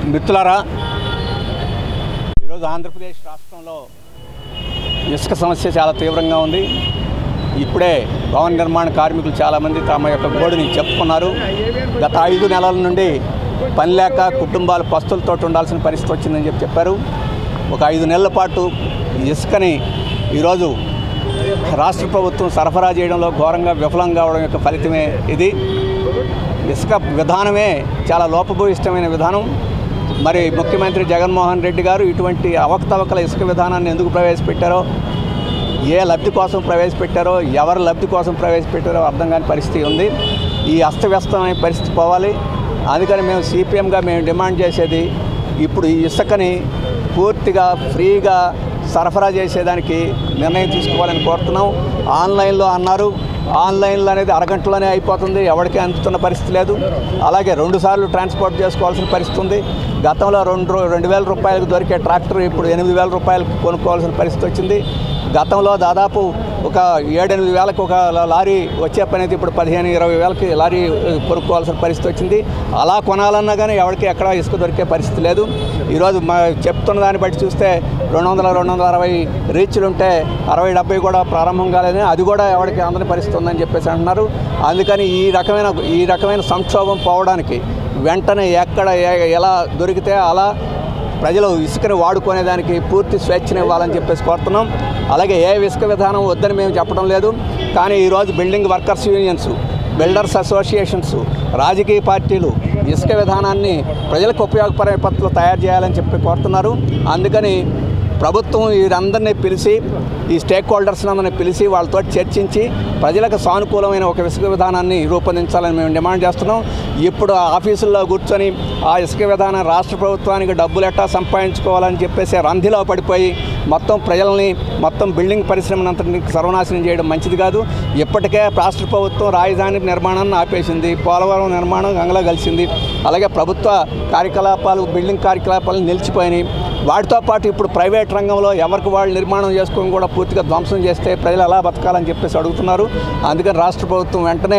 మిత్రులారా ఈరోజు ఆంధ్రప్రదేశ్ రాష్ట్రంలో ఇసుక సమస్య చాలా తీవ్రంగా ఉంది ఇప్పుడే భవన నిర్మాణ కార్మికులు చాలామంది తమ యొక్క గోడుని చెప్పుకున్నారు గత ఐదు నెలల నుండి పని లేక కుటుంబాలు పస్తులతో ఉండాల్సిన పరిస్థితి వచ్చిందని చెప్పి చెప్పారు ఒక ఐదు నెలల పాటు ఇసుకని ఈరోజు రాష్ట్ర ప్రభుత్వం సరఫరా చేయడంలో ఘోరంగా విఫలం కావడం యొక్క ఫలితమే ఇది ఇసుక విధానమే చాలా లోపభూయిష్టమైన విధానం మరి ముఖ్యమంత్రి జగన్మోహన్ రెడ్డి గారు ఇటువంటి అవకతవకల ఇసుక విధానాన్ని ఎందుకు ప్రవేశపెట్టారో ఏ లబ్ధి కోసం ప్రవేశపెట్టారో ఎవరి లబ్ధి కోసం ప్రవేశపెట్టారో అర్థం కాని పరిస్థితి ఉంది ఈ అస్తవ్యస్తమైన పరిస్థితి పోవాలి అందుకని మేము సిపిఎంగా మేము డిమాండ్ చేసేది ఇప్పుడు ఈ ఇసుకని పూర్తిగా ఫ్రీగా సరఫరా చేసేదానికి నిర్ణయం తీసుకోవాలని కోరుతున్నాం ఆన్లైన్లో అన్నారు ఆన్లైన్లో అనేది అరగంటలోనే అయిపోతుంది ఎవరికి అందుతున్న పరిస్థితి లేదు అలాగే రెండు సార్లు ట్రాన్స్పోర్ట్ చేసుకోవాల్సిన పరిస్థితి ఉంది గతంలో రెండు రూ- రెండు వేల రూపాయలకు దొరికే ట్రాక్టర్ ఇప్పుడు ఎనిమిది వేల రూపాయలకు కొనుక్కోవాల్సిన పరిస్థితి వచ్చింది గతంలో దాదాపు ఒక ఏడెనిమిది వేలకు ఒక లారీ వచ్చే పని అయితే ఇప్పుడు పదిహేను ఇరవై వేలకి లారీ ఆ, కొనుక్కోవాల్సిన పరిస్థితి వచ్చింది అలా కొనాలన్నా కానీ ఎవరికి ఎక్కడ ఇసుక దొరికే పరిస్థితి లేదు ఈరోజు మా చెప్తున్న దాన్ని బట్టి చూస్తే రెండు వందల రెండు వందల అరవై రీచ్లు ఉంటే అరవై డెబ్బై కూడా ప్రారంభం కాలేదని అది కూడా ఎవరికి అందని పరిస్థితి ఉందని చెప్పేసి అంటున్నారు అందుకని ఈ రకమైన ఈ రకమైన సంక్షోభం పోవడానికి వెంటనే ఎక్కడ ఎ- ఎలా దొరికితే అలా ప్రజలు ఇసుకని వాడుకునేదానికి పూర్తి స్వేచ్ఛను ఇవ్వాలని చెప్పేసి కోరుతున్నాం అలాగే ఏ ఇసుక విధానం వద్దని మేము చెప్పడం లేదు కానీ ఈరోజు building workers unions builders associations రాజకీయ పార్టీలు ఇసుక విధానాన్ని ప్రజలకు ఉపయోగపడే పద్ధతిలో తయారు చేయాలని చెప్పి కోరుతున్నారు అందుకని ప్రభుత్వం వీరందరినీ పిలిచి ఈ స్టేక్ హోల్డర్స్ అందరినీ పిలిచి వాళ్ళతో చర్చించి ప్రజలకు సానుకూలమైన ఒక ఇసుక విధానాన్ని రూపొందించాలని మేము డిమాండ్ చేస్తున్నాం ఇప్పుడు ఆ ఆఫీసుల్లో కూర్చొని ఆ ఇసుక విధానం రాష్ట్ర ప్రభుత్వానికి డబ్బులు ఎట్టా సంపాదించుకోవాలని చెప్పేసి రంధిలో పడిపోయి మొత్తం ప్రజల్ని మొత్తం బిల్డింగ్ పరిశ్రమనంతటిని సర్వనాశనం చేయడం మంచిది కాదు ఇప్పటికే రాష్ట్ర ప్రభుత్వం రాజధాని నిర్మాణాన్ని ఆపేసింది పోలవరం నిర్మాణం గంగలో కలిసింది అలాగే ప్రభుత్వ కార్యకలాపాలు బిల్డింగ్ కార్యకలాపాలు నిలిచిపోయినాయి వాటితో పాటు ఇప్పుడు ప్రైవేట్ రంగంలో ఎవరికి వాళ్ళు నిర్మాణం చేసుకొని కూడా పూర్తిగా ధ్వంసం చేస్తే ప్రజలు ఎలా బతకాలని చెప్పేసి అడుగుతున్నారు అందుకని రాష్ట్ర ప్రభుత్వం వెంటనే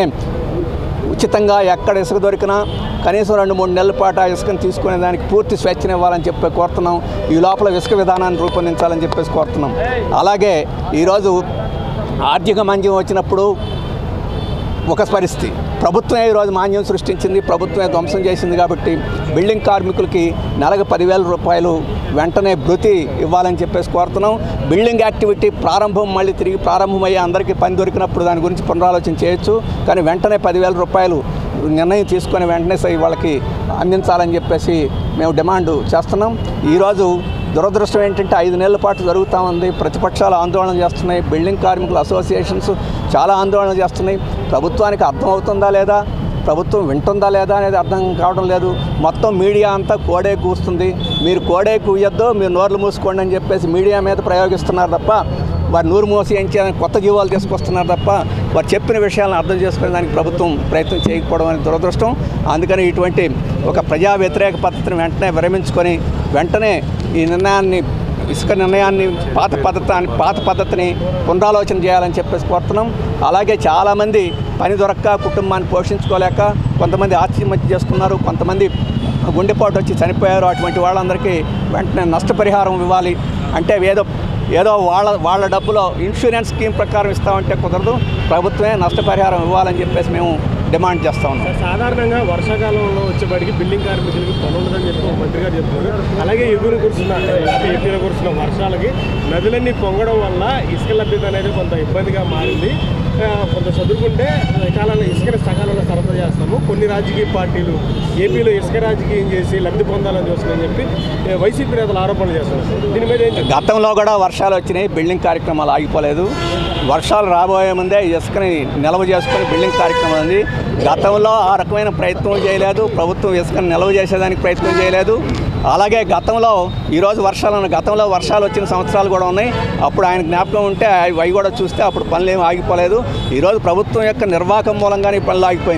ఉచితంగా ఎక్కడ ఇసుక దొరికినా కనీసం రెండు మూడు నెలల పాటు ఆ ఇసుకను తీసుకునే దానికి పూర్తి స్వేచ్ఛనివ్వాలని చెప్పి కోరుతున్నాం ఈ లోపల ఇసుక విధానాన్ని రూపొందించాలని చెప్పేసి కోరుతున్నాం అలాగే ఈరోజు ఆర్థిక మంద్యం వచ్చినప్పుడు ఒక పరిస్థితి ప్రభుత్వమే ఈరోజు మాన్యం సృష్టించింది ప్రభుత్వమే ధ్వంసం చేసింది కాబట్టి బిల్డింగ్ కార్మికులకి నెలకు పదివేల రూపాయలు వెంటనే భృతి ఇవ్వాలని చెప్పేసి కోరుతున్నాం బిల్డింగ్ యాక్టివిటీ ప్రారంభం మళ్ళీ తిరిగి ప్రారంభమయ్యి అందరికీ పని దొరికినప్పుడు దాని గురించి పునరాలోచన చేయొచ్చు కానీ వెంటనే పదివేల రూపాయలు నిర్ణయం తీసుకొని వెంటనే సై వాళ్ళకి అందించాలని చెప్పేసి మేము డిమాండ్ చేస్తున్నాం ఈరోజు దురదృష్టం ఏంటంటే ఐదు నెలల పాటు జరుగుతూ ఉంది ప్రతిపక్షాలు ఆందోళన చేస్తున్నాయి బిల్డింగ్ కార్మికుల అసోసియేషన్స్ చాలా ఆందోళన చేస్తున్నాయి ప్రభుత్వానికి అర్థమవుతుందా లేదా ప్రభుత్వం వింటుందా లేదా అనేది అర్థం కావడం లేదు మొత్తం మీడియా అంతా కోడే కూస్తుంది మీరు కోడే కూయొద్దు మీరు నోర్లు మూసుకోండి అని చెప్పేసి మీడియా మీద ప్రయోగిస్తున్నారు తప్ప వారు నూరు మోసి ఏం చేయాలని కొత్త జీవాలు తీసుకొస్తున్నారు తప్ప వారు చెప్పిన విషయాలను అర్థం చేసుకునే దానికి ప్రభుత్వం ప్రయత్నం చేయకపోవడం అనేది దురదృష్టం అందుకని ఇటువంటి ఒక ప్రజా వ్యతిరేక పద్ధతిని వెంటనే విరమించుకొని వెంటనే ఈ నిర్ణయాన్ని ఇసుక నిర్ణయాన్ని పాత పద్ధతి పాత పద్ధతిని పునరాలోచన చేయాలని చెప్పేసి కోరుతున్నాం అలాగే చాలామంది పని దొరక్క కుటుంబాన్ని పోషించుకోలేక కొంతమంది ఆత్మహత్య చేసుకున్నారు కొంతమంది గుండెపోటు వచ్చి చనిపోయారు అటువంటి వాళ్ళందరికీ వెంటనే నష్టపరిహారం ఇవ్వాలి అంటే ఏదో ఏదో వాళ్ళ వాళ్ళ డబ్బులో ఇన్సూరెన్స్ స్కీమ్ ప్రకారం ఇస్తామంటే కుదరదు ప్రభుత్వమే నష్టపరిహారం ఇవ్వాలని చెప్పేసి మేము డిమాండ్ చేస్తా ఉన్నాం సార్, సాధారణంగా వర్షాకాలంలో వచ్చేప్పటికి బిల్డింగ్ కార్మికులకి పని ఉండదని చెప్పి ఒక మంత్రి గారు చెప్తున్నారు అలాగే ఎగురు కురుస్తున్న అంటే ఏపీలో కురుస్తున్న వర్షాలకి నదులన్నీ పొంగడం వల్ల ఇసుక లభ్యత అనేది కొంత ఇబ్బందిగా మారింది ఆ, కొంత చదువుకుంటే కాలంలో ఇసుకని సకాలంలో సరఫరా చేస్తాము కొన్ని రాజకీయ పార్టీలు ఏపీలో ఇసుక రాజకీయం చేసి లబ్ధి పొందాలని చూస్తుందని చెప్పి ఏ, వైసీపీ నేతలు ఆరోపణలు చేస్తున్నారు దీని మీద ఏం చెప్తారు? గతంలో కూడా వర్షాలు వచ్చినాయి బిల్డింగ్ కార్యక్రమాలు ఆగిపోలేదు వర్షాలు రాబోయే ముందే ఇసుకని నిల్వ చేసుకొని బిల్డింగ్ కార్యక్రమం ఉంది గతంలో ఆ రకమైన ప్రయత్నం చేయలేదు ప్రభుత్వం ఇసుకని నిల్వ చేసేదానికి ప్రయత్నం చేయలేదు అలాగే గతంలో ఈరోజు వర్షాలు ఉన్నాయి. గతంలో వర్షాలు వచ్చిన సంవత్సరాలు కూడా ఉన్నాయి అప్పుడు ఆయన జ్ఞాపకం ఉంటే అవి అవి కూడా చూస్తే అప్పుడు పనులు ఏమి ఆగిపోలేదు ఈరోజు ప్రభుత్వం యొక్క నిర్వాహకం మూలంగానే ఈ పనులు ఆగిపోయినాయి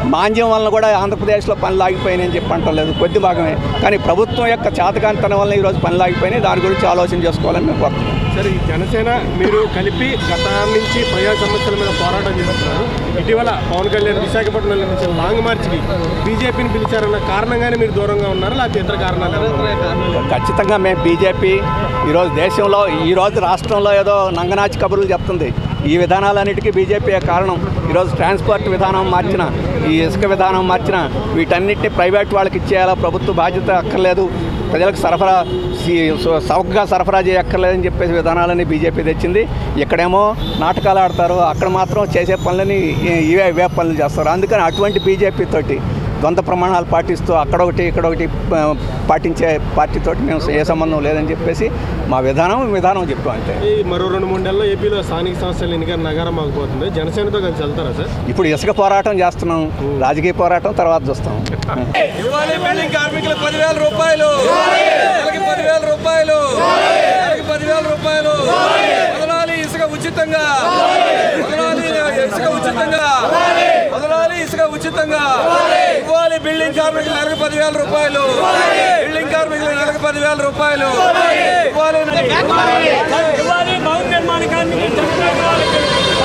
మాంద్యం వలన కూడా ఆంధ్రప్రదేశ్లో పనులు ఆగిపోయినాయని చెప్పి అంటలేదు కొద్ది భాగమే కానీ ప్రభుత్వం యొక్క చేతకాంతనం వల్ల ఈరోజు పనులు ఆగిపోయినాయి దాని గురించి ఆలోచన చేసుకోవాలని మేము కోరుతున్నాం సరే ఈ జనసేన మీరు కలిపి గత నుంచి ప్రజా సమస్యల మీద పోరాటం చేస్తున్నారు ఇటీవల పవన్ కళ్యాణ్ విశాఖపట్నంలో నిర్మించిన లాంగ్ మార్చ్కి బీజేపీని పిలిచారన్న కారణంగానే మీరు దూరంగా ఉన్నారా లేకపోతే ఇతర కారణాలు ఏమైనా ఉన్నాయా? ఖచ్చితంగా మేము బీజేపీ ఈరోజు దేశంలో ఈరోజు రాష్ట్రంలో ఏదో నంగనాచి కబుర్లు చెప్తుంది ఈ విధానాలన్నిటికీ బీజేపీ కారణం ఈరోజు ట్రాన్స్పోర్ట్ విధానం మార్చిన ఈ ఇసుక విధానం మార్చిన వీటన్నిటిని ప్రైవేట్ వాళ్ళకి ఇచ్చేయాలా ప్రభుత్వ బాధ్యత అక్కర్లేదు ప్రజలకు సరఫరా సి- స- చౌకగా సరఫరా చేయక్కర్లేదని చెప్పేసి విధానాలని బీజేపీ తెచ్చింది ఇక్కడేమో నాటకాలు ఆడతారు అక్కడ మాత్రం చేసే పనులని ఇ- ఇవే ఇవే పనులు చేస్తారు అందుకని అటువంటి బీజేపీ తోటి ద్వంద్వ ప్రమాణాలు పాటిస్తూ అక్కడొకటి ఇక్కడొకటి ఆ, పాటించే పార్టీతోటి మేము ఏ సంబంధం లేదని చెప్పేసి మా విధానం విధానం చెప్పాం అంతే ఈ మరో రెండు మూడు నెలల్లో ఏపీలో స్థానిక సంస్థల ఎన్నికల నగరం ఆగిపోతుంది జనసేనతో కలిసి వెళ్తారా సార్ ఇప్పుడు ఇసుక పోరాటం చేస్తున్నాం రాజకీయ పోరాటం తర్వాత చూస్తాం ఇవ్వాలి బిల్డింగ్ కార్మికులకు పదివేల రూపాయలు నెలకి పదివేల రూపాయలు నెలకి పదివేల రూపాయలు వదలాలి ఇసుక ఉచితంగా వదలాలి ఇసుక ఉచితంగా వదలాలి ఇసుక ఉచితంగా ఇవ్వాలి బిల్డింగ్ కార్మికులు నెలకి పదివేల రూపాయలు బిల్డింగ్ కార్మికులు నెలకి పదివేల రూపాయలు ఇవ్వాలి ఇవ్వాలి భవన నిర్మాణ కార్మికులు చనిపోయిన వాళ్ళకి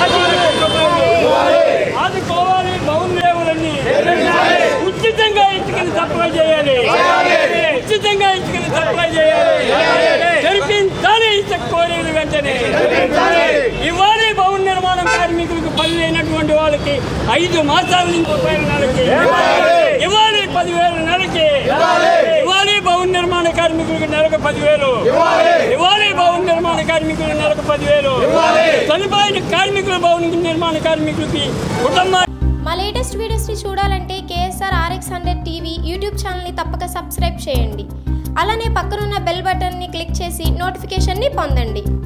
ఆదుకోవాలి భవన రేవులన్నీ ఉచితంగా ఇటుకలు సప్లై చేయాలి ఉచితంగా ఇటుకలు సప్లై చేయాలి జరిపించాలి ఇసుక కోరీలు వెంటనే ఇవ్వాలి భవన నిర్మాణ కార్మికులకు పని లేనటువంటి వాళ్ళకి ఐదు మాసాల నుంచి రూపాయల నెలకి ఇవ్వాలి పదివేల నెలకి ఇవ్వాలి భవన నిర్మాణ కార్మికులకు నెలకు పదివేలు ఇవ్వాలి భవన నిర్మాణ కార్మికులకు నెలకు పదివేలు చనిపోయిన కార్మికుల భవన నిర్మాణ కార్మికులకి కుటుంబ మా లేటెస్ట్ వీడియోస్ని చూడాలంటే KSR RX hundred TV YouTube ఛానల్ని తప్పక సబ్స్క్రైబ్ చేయండి అలానే పక్కనున్న బెల్ బటన్ని క్లిక్ చేసి నోటిఫికేషన్ని పొందండి